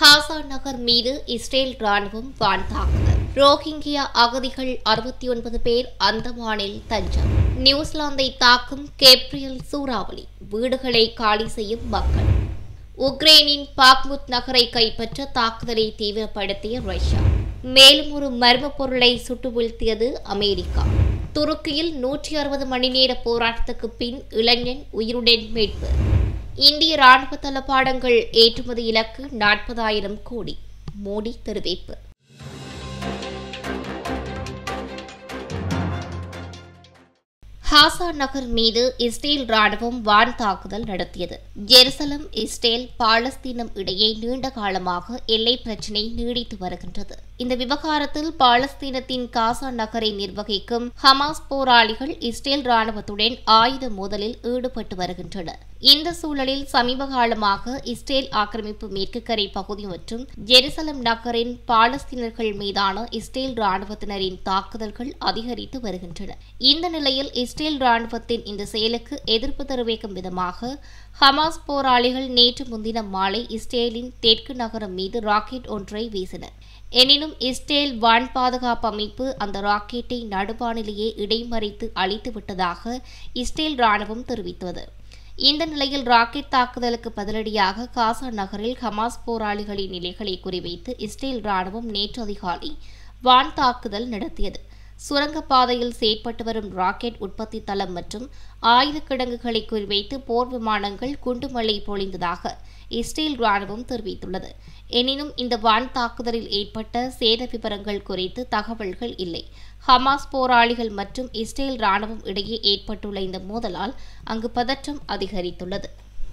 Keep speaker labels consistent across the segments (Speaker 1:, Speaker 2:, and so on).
Speaker 1: ஹாசா நகர் மீது இஸ்ரேல் ராணுவம் வான் தாக்குதல் ரோஹிங்கியா அகதிகள் அறுபத்தி ஒன்பது பேர் அந்தமானில் தஞ்சம் நியூசிலாந்தை தாக்கும் கேப்ரியல் சூறாவளி வீடுகளை காலி செய்யும் மக்கள் உக்ரைனின் பாக்முத் நகரை கைப்பற்ற தாக்குதலை தீவிரப்படுத்திய ரஷ்யா மேலும் ஒரு மர்ம பொருளை சுட்டு வீழ்த்தியது அமெரிக்கா துருக்கியில் நூற்றி அறுபது மணி நேர போராட்டத்துக்கு பின் இளைஞன் உயிருடன் மீட்பு இந்திய ராணுவ தளபாடங்கள் ஏற்றுமதி இலக்கு நாற்பதாயிரம் கோடி மோடி தெரிவிப்பு ஹாசா நகர் மீது இஸ்ரேல் ராணுவம் வான் தாக்குதல் நடத்தியது ஜெருசலம் இஸ்ரேல் பாலஸ்தீனம் இடையே நீண்ட காலமாக எல்லை பிரச்சினை நீடித்து வருகின்றது இந்த விவகாரத்தில் பாலஸ்தீனத்தின் காசா நகரை நிர்வகிக்கும் ஹமாஸ் போராளிகள் இஸ்ரேல் ராணுவத்துடன் ஆயுத மோதலில் ஈடுபட்டு வருகின்றனர் இந்த சூழலில் சமீப காலமாக இஸ்ரேல் ஆக்கிரமிப்பு மேற்கு கரை பகுதி மற்றும் ஜெருசலம் நகரின் பாலஸ்தீனர்கள் மீதான இஸ்ரேல் ராணுவத்தினரின் தாக்குதல்கள் அதிகரித்து வருகின்றன இந்த நிலையில் இஸ்ரேல் ராணுவத்தின் இந்த செயலுக்கு எதிர்ப்பு தெரிவிக்கும் விதமாக ஹமாஸ் போராளிகள் நேற்று முன்தினம் மாலை இஸ்ரேலின் தெற்கு நகரம் மீது ராக்கெட் ஒன்றை வீசினர் எனினும் இஸ்ரேல் வான் பாதுகாப்பு அமைப்பு அந்த ராக்கெட்டை நடுவானிலேயே இடைமறித்து அழித்து விட்டதாக இஸ்ரேல் ராணுவம் தெரிவித்தது இந்த நிலையில் ராக்கெட் தாக்குதலுக்கு பதிலடியாக காசா நகரில் ஹமாஸ் போராளிகளின் நிலைகளை குறிவைத்து இஸ்ரேல் ராணுவம் நேற்று அதிகாலை வான் தாக்குதல் நடத்தியது சுரங்கப்பாதையில் செயற்பட்டு வரும் ராக்கெட் உற்பத்தி தளம் மற்றும் ஆயுத கிடங்குகளை குறிவைத்து போர் விமானங்கள் குண்டுமழை பொழிந்ததாக இஸ்ரேல் ராணுவம் தெரிவித்துள்ளது எனினும் இந்த வான் தாக்குதலில் ஏற்பட்ட சேத விவரங்கள் குறித்து தகவல்கள் இல்லை ஹமாஸ் போராளிகள் மற்றும் இஸ்ரேல் ராணுவம் இடையே ஏற்பட்டுள்ள இந்த மோதலால் அங்கு பதற்றம் அதிகரித்துள்ளது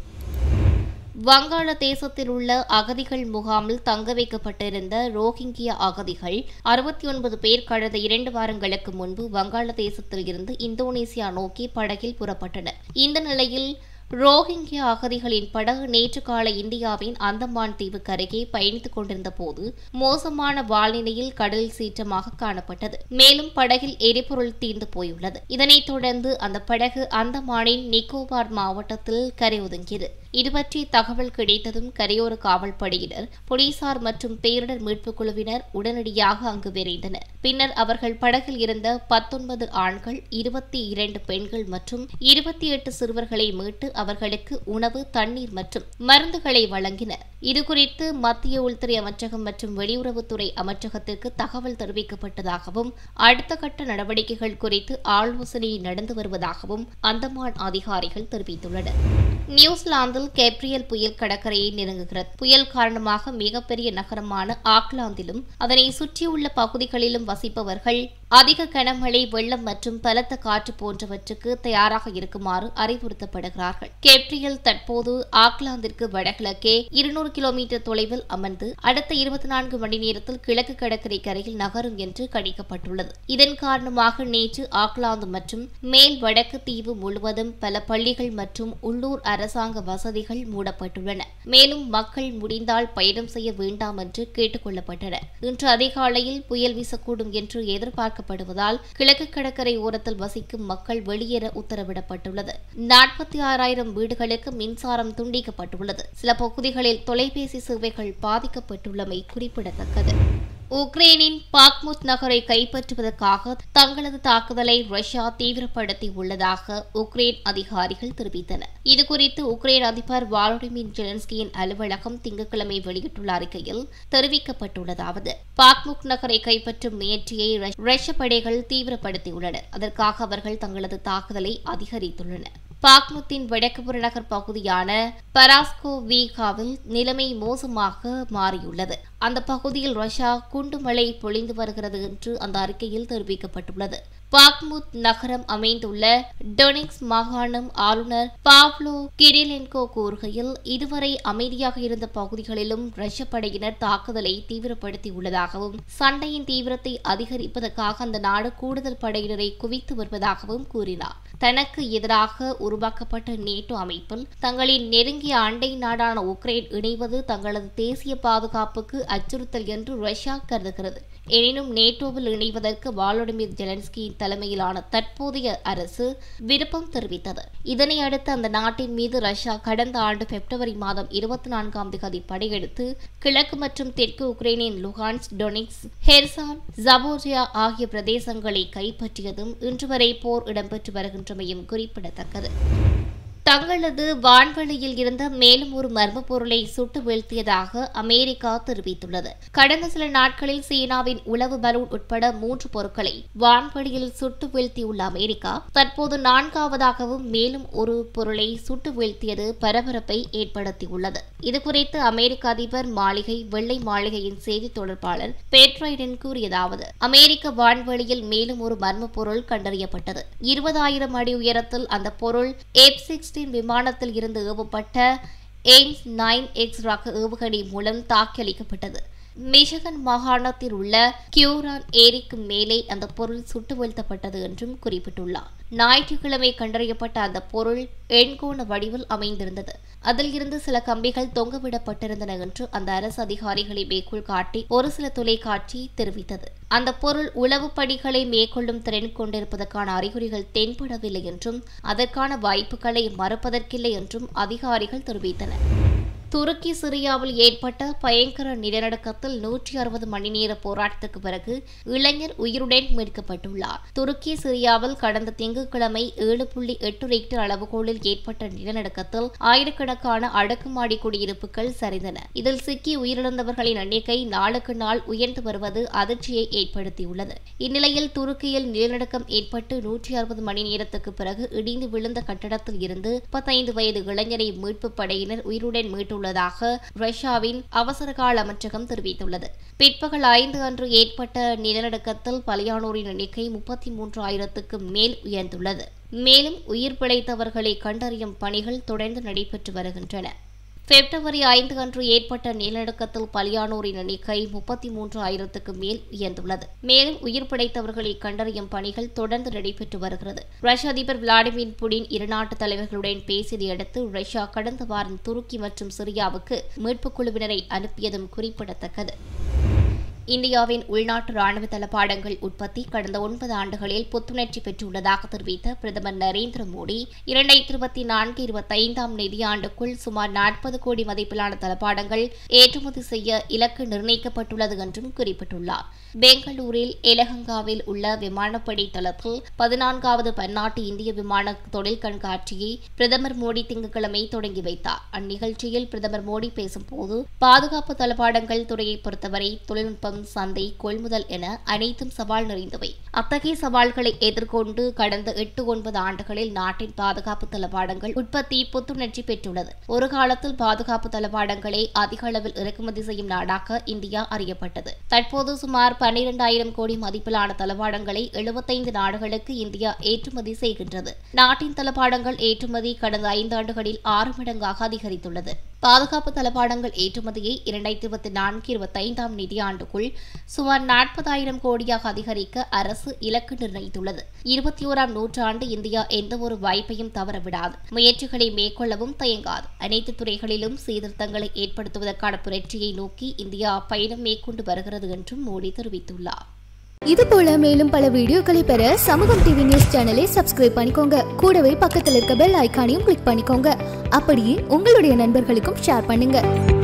Speaker 1: வங்காளதேசத்தில் உள்ள அகதிகள் முகாமில் தங்க வைக்கப்பட்டிருந்த ரோஹிங்கியா அகதிகள் அறுபத்தி ஒன்பது பேர் கடந்த இரண்டு வாரங்களுக்கு முன்பு வங்காளதேசத்தில் இருந்து இந்தோனேசியா நோக்கி படகில் புறப்பட்டனர் இந்த நிலையில் ரோஹிங்கியா அகதிகளின் படகு நேற்று காலை இந்தியாவின் அந்தமான் தீவுக்கு அருகே பயணித்துக் கொண்டிருந்த போது மோசமான வால்நிலையில் கடல் சீற்றமாக காணப்பட்டது மேலும் படகில் எரிபொருள் தீர்ந்து போயுள்ளது இதனைத் தொடர்ந்து அந்த படகு அந்தமானின் நிக்கோபார் மாவட்டத்தில் கரை ஒதுங்கியது இதுபற்றி தகவல் கிடைத்ததும் கரையோர காவல்படையினர் போலீசார் மற்றும் பேரிடர் மீட்புக் குழுவினர் உடனடியாக அங்கு விரைந்தனர் பின்னர் அவர்கள் படகில் இருந்த பத்தொன்பது ஆண்கள் இருபத்தி இரண்டு பெண்கள் மற்றும் இருபத்தி எட்டு சிறுவர்களை மீட்டு அவர்களுக்கு உணவு தண்ணீர் மற்றும் மருந்துகளை வழங்கினர் இதுகுறித்து மத்திய உள்துறை அமைச்சகம் மற்றும் வெளியுறவுத்துறை அமைச்சகத்திற்கு தகவல் தெரிவிக்கப்பட்டதாகவும் அடுத்த கட்ட நடவடிக்கைகள் குறித்து ஆலோசனை நடந்து வருவதாகவும் அந்தமான் அதிகாரிகள் தெரிவித்துள்ளனர் நியூசிலாந்தில் கேப்ரியல் புயல் கடற்கரையை நெருங்குகிறது புயல் காரணமாக மிகப்பெரிய நகரமான ஆக்லாந்திலும் அதனை சுற்றியுள்ள பகுதிகளிலும் வசிப்பவர்கள் அதிக கனமழை வெள்ளம் மற்றும் பலத்த காற்று போன்றவற்றுக்கு தயாராக இருக்குமாறு அறிவுறுத்தப்படுகிறார்கள் கேப்ரியல் தற்போது ஆக்லாந்திற்கு வடகிழக்கே இருநூறு கிலோமீட்டர் தொலைவில் அமர்ந்து அடுத்த இருபத்தி நான்கு மணி நேரத்தில் கிழக்கு கடற்கரை கரையில் நகரும் என்று கணிக்கப்பட்டுள்ளது இதன் காரணமாக நேற்று ஆக்லாந்து மற்றும் மேல் வடக்கு தீவு முழுவதும் பல பள்ளிகள் மற்றும் உள்ளூர் அரசாங்க வசதிகள் மூடப்பட்டுள்ளன மேலும் மக்கள் முடிந்தால் பயணம் செய்ய வேண்டாம் என்று கேட்டுக் கொள்ளப்பட்டனர் இன்று அதிகாலையில் புயல் வீசக்கூடும் என்று எதிர்பார்க்கப்படுவதால் கிழக்கு கடற்கரை ஓரத்தில் வசிக்கும் மக்கள் வெளியேற உத்தரவிடப்பட்டுள்ளது நாற்பத்தி ஆறாயிரம் வீடுகளுக்கு மின்சாரம் துண்டிக்கப்பட்டுள்ளது சில பகுதிகளில் தொலைபேசி சேவைகள் பாதிக்கப்பட்டுள்ளமை குறிப்பிடத்தக்கது உக்ரைனின் பாக்முத் நகரை கைப்பற்றுவதற்காக தங்களது தாக்குதலை ரஷ்யா தீவிரப்படுத்தி உள்ளதாக உக்ரைன் அதிகாரிகள் தெரிவித்தனர் இதுகுறித்து உக்ரைன் அதிபர் வாலடிமிர் ஜெலன்ஸ்கியின் அலுவலகம் திங்கட்கிழமை வெளியிட்டுள்ள அறிக்கையில் தெரிவிக்கப்பட்டுள்ளதாவது பாக்முக் நகரை கைப்பற்றும் முயற்சியை ரஷ்ய படைகள் தீவிரப்படுத்தியுள்ளனர் அதற்காக அவர்கள் தங்களது தாக்குதலை அதிகரித்துள்ளனர் பாக்முத்தின் வடக்கு புறநகர் பகுதியான பராஸ்கோவீகாவில் நிலைமை மோசமாக மாறியுள்ளது அந்த பகுதியில் ரஷ்யா குண்டுமழை பொழிந்து வருகிறது என்று அந்த அறிக்கையில் தெரிவிக்கப்பட்டுள்ளது பாக்முத் நகரம் அமைந்துள்ள டொனிக்ஸ் மாகாணம் ஆளுநர் பாவ்லோ கிரிலென்கோ கூறுகையில் இதுவரை அமைதியாக இருந்த பகுதிகளிலும் ரஷ்ய படையினர் தாக்குதலை தீவிரப்படுத்தியுள்ளதாகவும் சண்டையின் தீவிரத்தை அதிகரிப்பதற்காக அந்த நாடு கூடுதல் படையினரை குவித்து வருவதாகவும் கூறினார் தனக்கு எதிராக உருவாக்கப்பட்ட நேட்டோ அமைப்பில் தங்களின் நெருங்கிய அண்டை நாடான உக்ரைன் இணைவது தங்களது தேசிய பாதுகாப்புக்கு அச்சுறுத்தல் என்று ரஷ்யா கருதுகிறது எனினும் நேட்டோவில் இணைவதற்கு வாலோடிமிர் ஜெலன்ஸ்கியின் தலைமையிலான தற்போதைய அரசு விருப்பம் தெரிவித்தது இதனை அடுத்து அந்த நாட்டின் மீது ரஷ்யா கடந்த ஆண்டு பிப்ரவரி மாதம் இருபத்தி நான்காம் தேதி படையெடுத்து கிழக்கு மற்றும் தெற்கு உக்ரைனின் லுகான்ஸ் டொனிக்ஸ் ஹெர்சான் ஜபோரியா ஆகிய பிரதேசங்களை கைப்பற்றியதும் இன்று வரை போர் இடம்பெற்று வருகின்றமையும் குறிப்பிடத்தக்கது தங்களது வான்வெளியில் இருந்த மேலும் ஒரு மர்ம பொருளை சுட்டு வீழ்த்தியதாக அமெரிக்கா தெரிவித்துள்ளது கடந்த சில நாட்களில் சீனாவின் உளவு பலூன் உட்பட மூன்று பொருட்களை வான்வெளியில் சுட்டு வீழ்த்தியுள்ள அமெரிக்கா தற்போது நான்காவதாகவும் மேலும் ஒரு பொருளை சுட்டு வீழ்த்தியது பரபரப்பை ஏற்படுத்தியுள்ளது இதுகுறித்து அமெரிக்க அதிபர் மாளிகை வெள்ளை மாளிகையின் செய்தி தொடர்பாளர் பேட்ரைடன் கூறியதாவது அமெரிக்க வான்வெளியில் மேலும் ஒரு மர்ம பொருள் கண்டறியப்பட்டது இருபதாயிரம் அடி உயரத்தில் அந்த பொருள் எப் சிக்ஸ்டீன் விமானத்தில் இருந்து ஏவப்பட்ட எய்ம்ஸ் நைன் எக்ஸ் ரக ஏவுகணை மூலம் தாக்கியளிக்கப்பட்டது மிஷகன் மாகாணத்தில் உள்ள கியூரான் ஏரிக்கு மேலே அந்த பொருள் சுட்டு வீழ்த்தப்பட்டது என்றும் குறிப்பிட்டுள்ளார் ஞாயிற்றுக்கிழமை கண்டறியப்பட்ட அந்த பொருள் எண்கோண வடிவில் அமைந்திருந்தது அதில் இருந்து சில கம்பிகள் தொங்கவிடப்பட்டிருந்தன என்று அந்த அரசு அதிகாரிகளை மேற்கோள் காட்டி ஒரு சில தொலைக்காட்சி தெரிவித்தது அந்த பொருள் உளவு பணிகளை மேற்கொள்ளும் திறன் கொண்டிருப்பதற்கான அறிகுறிகள் தென்படவில்லை என்றும் அதற்கான வாய்ப்புகளை மறுப்பதற்கில்லை என்றும் அதிகாரிகள் தெரிவித்தனர் துருக்கி சிரியாவில் ஏற்பட்ட பயங்கர நிலநடுக்கத்தில் நூற்றி அறுபது மணி நேர போராட்டத்துக்கு பிறகு இளைஞர் உயிருடன் மீட்கப்பட்டுள்ளார் துருக்கி சிரியாவில் கடந்த திங்கட்கிழமை ஏழு புள்ளி எட்டு ரெக்டர் அளவுகோலில் ஏற்பட்ட நிலநடுக்கத்தில் ஆயிரக்கணக்கான அடுக்குமாடி குடியிருப்புகள் சரிந்தன இதில் சிக்கி உயிரிழந்தவர்களின் எண்ணிக்கை நாளுக்கு நாள் உயர்ந்து வருவது அதிர்ச்சியை ஏற்படுத்தியுள்ளது இந்நிலையில் துருக்கியில் நிலநடுக்கம் ஏற்பட்டு நூற்றி அறுபது மணி நேரத்துக்கு பிறகு இடிந்து விழுந்த கட்டடத்தில் இருந்து முப்பத்தைந்து வயது இளைஞரை மீட்புப் படையினர் உயிருடன் மீட்டு உள்ளதாக ரஷ்யாவின் அவசரகால அமைச்சகம் தெரிவித்துள்ளது பிற்பகல் ஐந்து அன்று ஏற்பட்ட நிலநடுக்கத்தில் பலியானோரின் எண்ணிக்கை முப்பத்தி மூன்று ஆயிரத்துக்கு மேல் உயர்ந்துள்ளது மேலும் உயிர் பிழைத்தவர்களை கண்டறியும் பணிகள் தொடர்ந்து நடைபெற்று வருகின்றன பிப்ரவரி ஐந்து அன்று ஏற்பட்ட நிலநடுக்கத்தில் பலியானோரின் எண்ணிக்கை முப்பத்தி மூன்று ஆயிரத்துக்கு மேல் உயர்ந்துள்ளது மேலும் உயிர் பிழைத்தவர்களை கண்டறியும் பணிகள் தொடர்ந்து நடைபெற்று வருகிறது ரஷ்ய அதிபர் விளாடிமிர் புடின் இரு நாட்டு தலைவர்களுடன் பேசியதை அடுத்து ரஷ்யா கடந்த வாரம் துருக்கி மற்றும் சிரியாவுக்கு மீட்புக் குழுவினரை அனுப்பியதும் குறிப்பிடத்தக்கது இந்தியாவின் உள்நாட்டு ராணுவ தளபாடங்கள் உற்பத்தி கடந்த ஒன்பது ஆண்டுகளில் புத்துணர்ச்சி பெற்றுள்ளதாக தெரிவித்த பிரதமர் நரேந்திர மோடி இரண்டாயிரத்தி இருபத்தி நான்கு இருபத்தைந்தாம் நிதியாண்டுக்குள் சுமார் நாற்பது கோடி மதிப்பிலான தளபாடங்கள் ஏற்றுமதி செய்ய இலக்கு நிர்ணயிக்கப்பட்டுள்ளது என்றும் குறிப்பிட்டுள்ளார் பெங்களூரில் எலகங்காவில் உள்ள விமானப்படை தளத்தில் பதினான்காவது பன்னாட்டு இந்திய விமான தொழில் கண்காட்சியை பிரதமர் மோடி திங்கட்கிழமை தொடங்கி வைத்தார் அந்நிகழ்ச்சியில் பிரதமர் மோடி பேசும்போது பாதுகாப்பு தளபாடங்கள் துறையை பொறுத்தவரை தொழில்நுட்பம் சந்தை கொள்முதல் என அனைத்தும் சவால் நிறைந்தவை அத்தகைய சவால்களை எதிர்கொண்டு கடந்த எட்டு ஒன்பது ஆண்டுகளில் நாட்டின் பாதுகாப்பு தளபாடங்கள் உற்பத்தி புத்துணர்ச்சி பெற்றுள்ளது ஒரு காலத்தில் பாதுகாப்பு தளபாடங்களை அதிக அளவில் இறக்குமதி செய்யும் நாடாக இந்தியா அறியப்பட்டது தற்போது சுமார் பன்னிரண்டாயிரம் கோடி மதிப்பிலான தளபாடங்களை எழுபத்தைந்து நாடுகளுக்கு இந்தியா ஏற்றுமதி செய்கின்றது நாட்டின் தளபாடங்கள் ஏற்றுமதி கடந்த ஐந்தாண்டுகளில் ஆறு மடங்காக அதிகரித்துள்ளது பாதுகாப்பு தளபாடங்கள் ஏற்றுமதியை இரண்டாயிரத்தி இருபத்தி நான்கு இருபத்தைந்தாம் நிதியாண்டுக்குள் சுமார் நாற்பதாயிரம் கோடியாக அதிகரிக்க அரசு இலக்கு நிர்ணயித்துள்ளது இருபத்தி ஓராம் நூற்றாண்டு இந்தியா எந்தவொரு வாய்ப்பையும் தவறவிடாது முயற்சிகளை மேற்கொள்ளவும் தயங்காது அனைத்து துறைகளிலும் சீர்திருத்தங்களை ஏற்படுத்துவதற்கான புரட்சியை நோக்கி இந்தியா பயணம் மேற்கொண்டு வருகிறது என்றும் மோடி தெரிவித்துள்ளார்
Speaker 2: இது போல மேலும் பல வீடியோக்களை பெற சமூகம் டிவி நியூஸ் சேனலை சப்ஸ்கிரைப் பண்ணிக்கோங்க கூடவே பக்கத்தில் இருக்க பெல் ஐகானையும் கிளிக் பண்ணிக்கோங்க அப்படியே உங்களுடைய நண்பர்களுக்கும் ஷேர் பண்ணுங்க